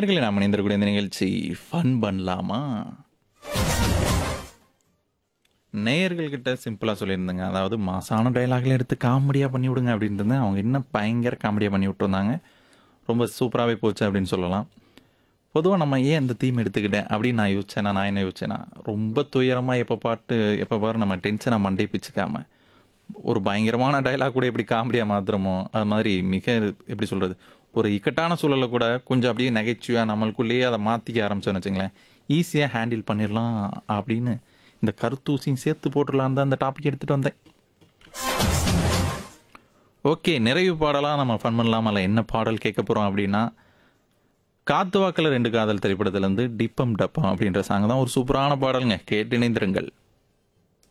நேயர்களை நாம் இணைந்திருக்கக்கூடிய இந்த நிகழ்ச்சி ஃபன் பண்ணலாமா நேயர்கள் கிட்ட சிம்பிளாக சொல்லியிருந்தேங்க அதாவது மாசான டைலாக்ல எடுத்து காமெடியாக பண்ணி விடுங்க அப்படின்ட்டு அவங்க இன்னும் பயங்கர காமெடியாக பண்ணி விட்டுருந்தாங்க ரொம்ப சூப்பராகவே போச்சு அப்படின்னு சொல்லலாம் பொதுவாக நம்ம ஏன் இந்த தீம் எடுத்துக்கிட்டேன் அப்படின்னு நான் யோசிச்சேனா நான் என்ன யோசிச்சேன்னா ரொம்ப துயரமாக எப்போ பாட்டு எப்போ பாரு நம்ம டென்ஷனை மண்டை பிச்சுக்காம ஒரு பயங்கரமான டைலாக் கூட எப்படி காமெடியாக மாத்திரமோ அது மாதிரி மிக எப்படி சொல்கிறது ஒரு இக்கட்டான சூழலை கூட கொஞ்சம் அப்படியே நகைச்சுவையாக நம்மளுக்குள்ளேயே அதை மாற்றிக்க ஆரம்பிச்சோன்னு வச்சுங்களேன் ஈஸியாக ஹேண்டில் பண்ணிடலாம் அப்படின்னு இந்த கருத்தூசியும் சேர்த்து போட்டுடலான்னு தான் அந்த டாபிக் எடுத்துகிட்டு வந்தேன் ஓகே நிறைவு பாடலாக நம்ம ஃபன் பண்ணலாமல்ல என்ன பாடல் கேட்க போகிறோம் அப்படின்னா காத்து வாக்கில் ரெண்டு காதல் திரைப்படத்துலேருந்து டிப்பம் டப்பம் அப்படின்ற சாங் தான் ஒரு சூப்பரான பாடலுங்க கேட்டு இணைந்திருங்கள்